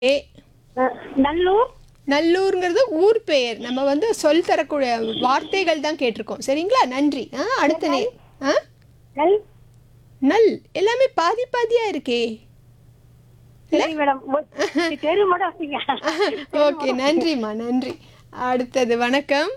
ஏ அஹ், நல்லூர் நல்லூருங்கிறது ஊர் பெயர் நம்ம வந்து சொல் தரக்கூடிய வார்த்தைகள் தான் கேட்டிருக்கோம் சரிங்களா நன்றி ஆ அடுத்த நே ஆ நல் நல் எல்லாமே பாதி பாதியா இருக்கே சரி மேடம் ஒ- தெரு மட்டும் வசீங்க ஓகே நன்றிம்மா நன்றி அடுத்தது வணக்கம்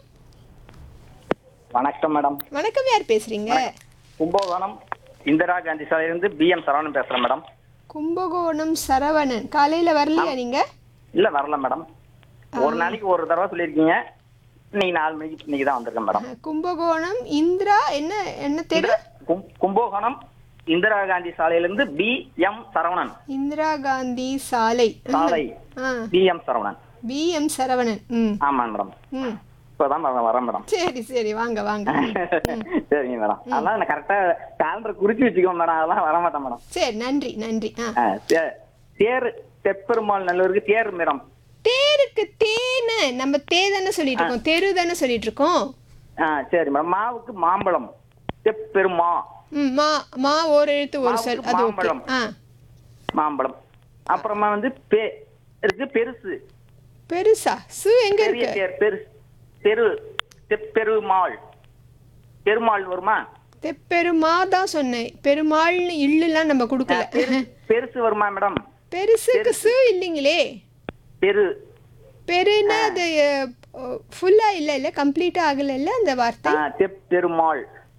வணக்கம் மேடம் வணக்கம் யார் பேசுறீங்க கும்பகோணம் இந்திரா காந்தி சாலையிலிருந்து பி எம் சரவணன் பேசுறேன் மேடம் கும்பகோணம் சரவணன் காலையில வரலையா நீங்க இல்ல வரல மேடம் ஒரு நாளைக்கு ஒரு தடவை சொல்லியிருக்கீங்க இன்னைக்கு நாலு மணிக்கு இன்னைக்கு தான் வந்திருக்கேன் மேடம் கும்பகோணம் இந்திரா என்ன என்ன தெரு இந்திரா- கும்- கும்பகோணம் இந்திரா காந்தி சாலையிலிருந்து பி எம் சரவணன் இந்திரா காந்தி சாலை சாலை ஆ P M Saravanan P M Saravanan ம் ஆமாங்க மேடம் ம் இப்பதான் மேடம் வரேன் மேடம் சரி சரி வாங்க வாங்க சரிங்க மேடம் அதெல்லாம் நான் கரெக்டா கேலண்டர் குறிச்சு வச்சுக்கோ மேடம் அதெல்லாம் வர மாட்டேன் மேடம் சரி நன்றி நன்றி ஆ ஆ, தே- தேர் தெப்பெருமாள் நல்லூருக்கு தேர் மேடம் தேருக்கு தேனு நம்ம தே தானே சொல்லிட்டு இருக்கோம் தெரு தானே சொல்லிட்டு இருக்கோம் ஆ சரி மேடம் மாவுக்கு மாம்பழம் தெப்பெருமா ம் மா மா ஒரு எழுத்து ஒரு சொல் மாவுக்கு அது ஓகே மாம்பழம். ஆ மாம்பழம் அப்புறமா வந்து பே இருக்கு பெருசு பெருசா சு எங்க பெரிய இருக்கு தேர் பெருசு தெரு தெப்பெருமாள் பெருமாள் வருமா தெப்பெருமா தான் சொன்னேன் பெருமாள்னு இல்லுலாம் நம்ம கொடுக்கல பெரு- பெருசு வருமா மேடம் பெருசுக்கு சு இல்லைங்களே பெரு பெருன்னா அது ஃபுல்லா இல்ல இல்ல கம்ப்ளீட்டா ஆகல இல்ல அந்த வார்த்தை ஆ, தெப்பெருமாள்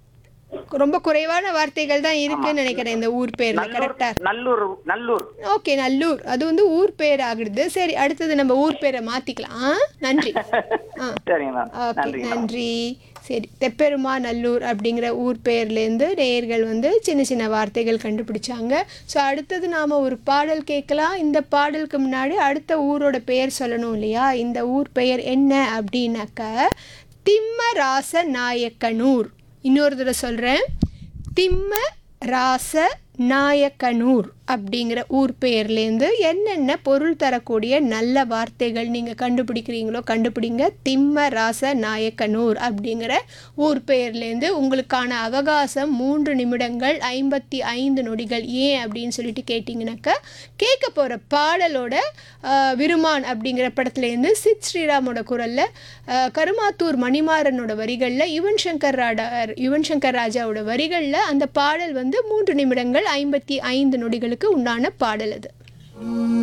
ரொம்ப குறைவான வார்த்தைகள் தான் இருக்குன்னு நினைக்கிறேன் இந்த ஊர் பேர்ல நல்லூர் கரெக்டா நல்லூர் நல்லூர் ஓகே நல்லூர் அது வந்து ஊர் பேர் ஆகுது சரி அடுத்தது நம்ம ஊர் பேரை மாத்திக்கலாம் ஆ? நன்றி ஆ சரிங்க மேடம் ஓகே நன்றி மேடம் நன்றி சரி தெப்பெருமா நல்லூர் அப்படிங்கிற ஊர் பெயர்லேருந்து நேயர்கள் வந்து சின்ன சின்ன வார்த்தைகள் கண்டுபிடிச்சாங்க ஸோ அடுத்தது நாம் ஒரு பாடல் கேட்கலாம் இந்த பாடலுக்கு முன்னாடி அடுத்த ஊரோட பெயர் சொல்லணும் இல்லையா இந்த ஊர் பெயர் என்ன அப்படின்னாக்க திம்மராச நாயக்கனூர் இன்னொரு தடவை சொல்கிறேன் திம்ம ராச நாயக்கனூர் அப்படிங்கிற ஊர் பெயர்லேருந்து என்னென்ன பொருள் தரக்கூடிய நல்ல வார்த்தைகள் நீங்கள் கண்டுபிடிக்கிறீங்களோ கண்டுபிடிங்க திம்ம ராச நாயக்கனூர் அப்படிங்கிற ஊர் பெயர்லேருந்து உங்களுக்கான அவகாசம் மூன்று நிமிடங்கள் ஐம்பத்தி ஐந்து நொடிகள் ஏன் அப்படின்னு சொல்லிட்டு கேட்டிங்கனாக்கா கேட்க போகிற பாடலோட ஆஹ், விருமான் அப்படிங்கிற படத்துலேருந்து சித் ஸ்ரீராமோட குரலில் கருமாத்தூர் மணிமாறனோட வரிகளில் யுவன் சங்கர் ராடா யுவன் சங்கர் ராஜாவோட வரிகளில் அந்த பாடல் வந்து மூன்று நிமிடங்கள் ஐம்பத்தி ஐந்து நொடிகளுக்கு உண்டான பாடல் அது